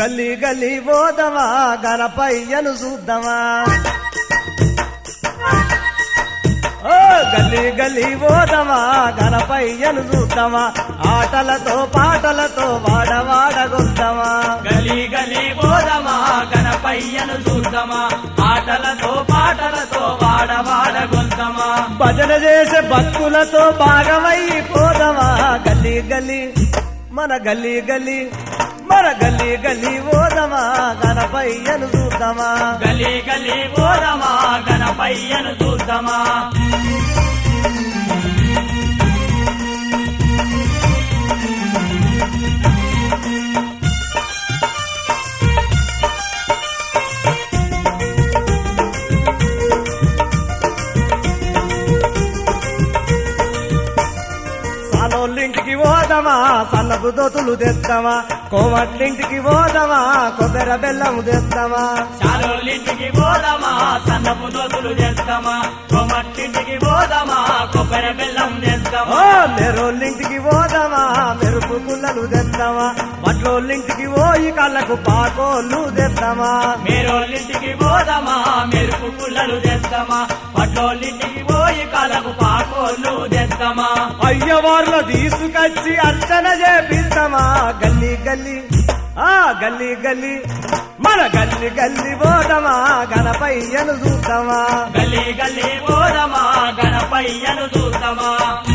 గల్లీ గల్లీ పోదమా గణపయ్యను చూద్దామా ఓ గల్లీ గల్లీ పోదమా గణపయ్యను చూద్దామా ఆటలతో పాటలతో వాడవాడ గొద్దమా గలీ గలీ పోదమా గణపయ్యను చూద్దామా ఆటలతో పాటలతో వాడవాడ గొంతమా భజన చేసే భక్తులతో భాగమై పోదమా గల్లీ గల్లీ మన గల్లీ గల్లీ మన గల్లీ గల్లీ పోదమా గణపయ్యను చూద్దామా గలీ గలీ పోదమా గణపయ్యను చూద్దామా సానోళ్ళింటికి పోదమా సన్నపు దోతులు తెద్దామా కోమట్లింటికి పోదమా కొబ్బరి బెల్లము తెద్దామా చాలోళ్ళింటికి పోదమా సన్నపు నోతులు చేస్తామా కొమట్టింటికి పోదమా కొబ్బరి బెల్లం ఓ చేస్తామా మెరోళ్ళింటికి పోదమా మెరుపు గుల్లలు తెద్దామా వడ్లోళ్ళింటికి పోయి కళ్ళకు పాకోళ్ళు తెద్దామా మేరోళ్ళింటికి పోదమా మెరుపు పుల్లలు తెస్తామా పట్టోళ్ళింటికి పోయి కలకు పాకోళ్ళు తెస్తామా అయ్యవార్ల తీసుకొచ్చి అర్చన చేపిద్దామా గల్లీ గల్లీ ఆ గల్లీ గల్లీ మన గల్లీ గల్లీ పోదమా గణపయ్యను చూద్దామా గల్లీ గల్లీ పోదమా గణపయ్యను చూద్దామా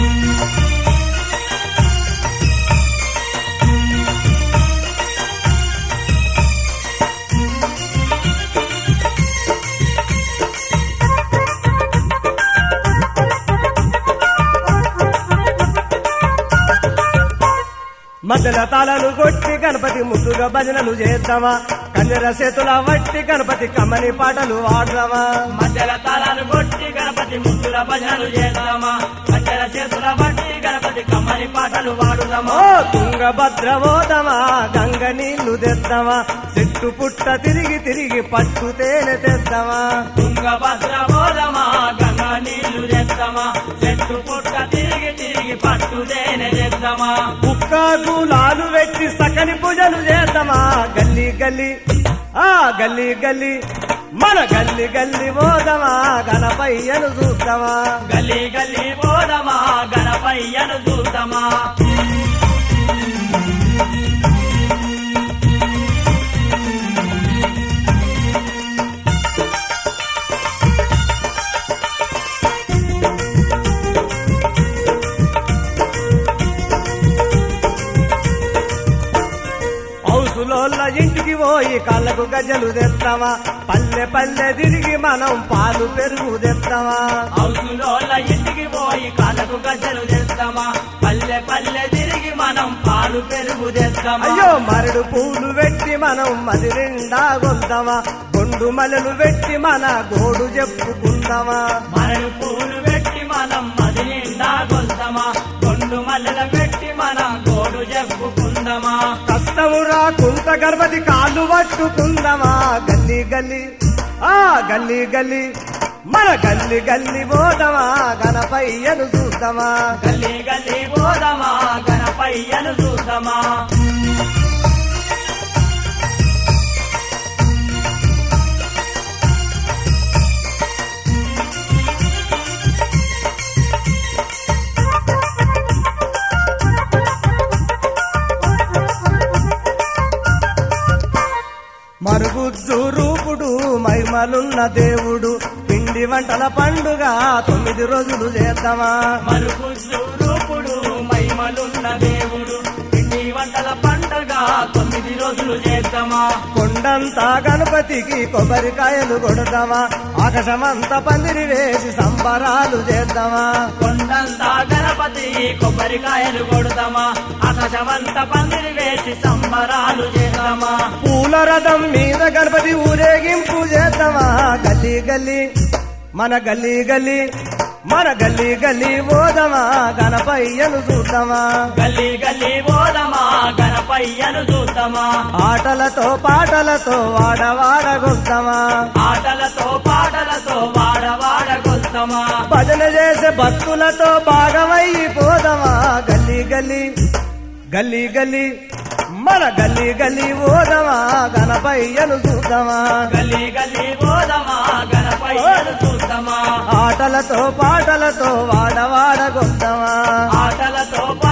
మధ్యల తాళాలు కొట్టి గణపతి ముద్దుగా భజనలు చేద్దామా కంజర చేతుల వట్టి గణపతి కమ్మని పాటలు వాడదామా మధ్యల తాళాలు కొట్టి గణపతి ముద్దుల భజనలు చేద్దామా మధ్యల చేతుల బట్టి గణపతి కమ్మని పాటలు పాడుదామా ఓ తుంగభద్ర పోదమా గంగ నీళ్లు తెద్దామా చెట్టు పుట్ట తిరిగి తిరిగి పట్టు తేనె తెద్దామా తుంగభద్ర పోదమా గంగా నీళ్లు తెద్దామా చెట్టు పుట్ట తిరిగి తిరిగి పట్టుదేనే తెద్దామా కుక్క గులాలు పెట్టి సకని పూజలు చేద్దామా గల్లీ గల్లీ ఆ గల్లీ గల్లీ మన గల్లీ గల్లీ పోదమా గణపయ్యను చూద్దామా గల్లీ గల్లీ పోదమా గణపయ్యను చూద్దామా హౌసులోళ్ళ ఇంటికి పోయి కాళ్ళకు గజ్జలు తెస్తామా పల్లె పల్లె తిరిగి మనం పాలు పెరుగు తెస్తామా హౌసులోళ్ళ ఇంటికి పోయి కాళ్ళకు గజ్జలు తెస్తామా పల్లె పల్లె తిరిగి మనం పాలు పెరుగు తెస్తామా అయ్యో మరడు పూలు పెట్టి మనం మది నిండా గొంతమా గొండు మలలు పెట్టి మన గోడు చెప్పుకుందామా మరడు పూలు పెట్టి మనం మది నిండా గొంతమా కొండు మల్లెల పెట్టి మనం గోడు చెప్పుకుందామా కష్టము రాకుంట గర్భతి కాళ్ళు పట్టుకుందామా గల్లీ గల్లీ ఆ గల్లీ గల్లీ మన గల్లీ గల్లీ పోదమా గణపయ్యను చూద్దామా గల్లీ గల్లీ పోదమా గణపయ్యను చూద్దామా మరుగుజ్జు రూపుడు మైమలున్న దేవుడు పిండి వంటల పండుగ తొమ్మిది రోజులు చేద్దామా మరుపు రూపుడు మహిమలున్న దేవుడు పిండి వంటల పండగ తొమ్మిది రోజులు చేద్దామా కొండంతా గణపతికి కొబ్బరికాయలు కొడదామా ఆకాశమంతా పందిరి వేసి సంబరాలు చేద్దామా కొండంతా గణపతి కొబ్బరికాయలు కొడతామా ఆకాశమంత పందిరి వేసి సంబరాలు చేద్దామా పూల రథం మీద గణపతి ఊరేగింపు చేద్దామా గల్లీ గల్లీ మన గల్లీ గల్లీ మన గల్లీ గల్లీ పోదమా గణపయ్యను చూద్దామా గల్లీ గల్లీ పోదమా గణపయ్యను చూద్దామా ఆటలతో పాటలతో వాడవాడ గొద్దమా ఆటలతో పాటలతో వాడవాడ గొల్తమా భజన చేసే భక్తులతో భాగమై పోదమా గల్లీ గల్లీ గల్లీ గల్లీ మన గల్లీ గల్లీ ఓదమా గణపయ్యను చూద్దామా గల్లీ గల్లీ పోదమా గణపయ్యను చూద్దామా ఆటలతో పాటలతో వాడవాడ గొద్దమా ఆటలతో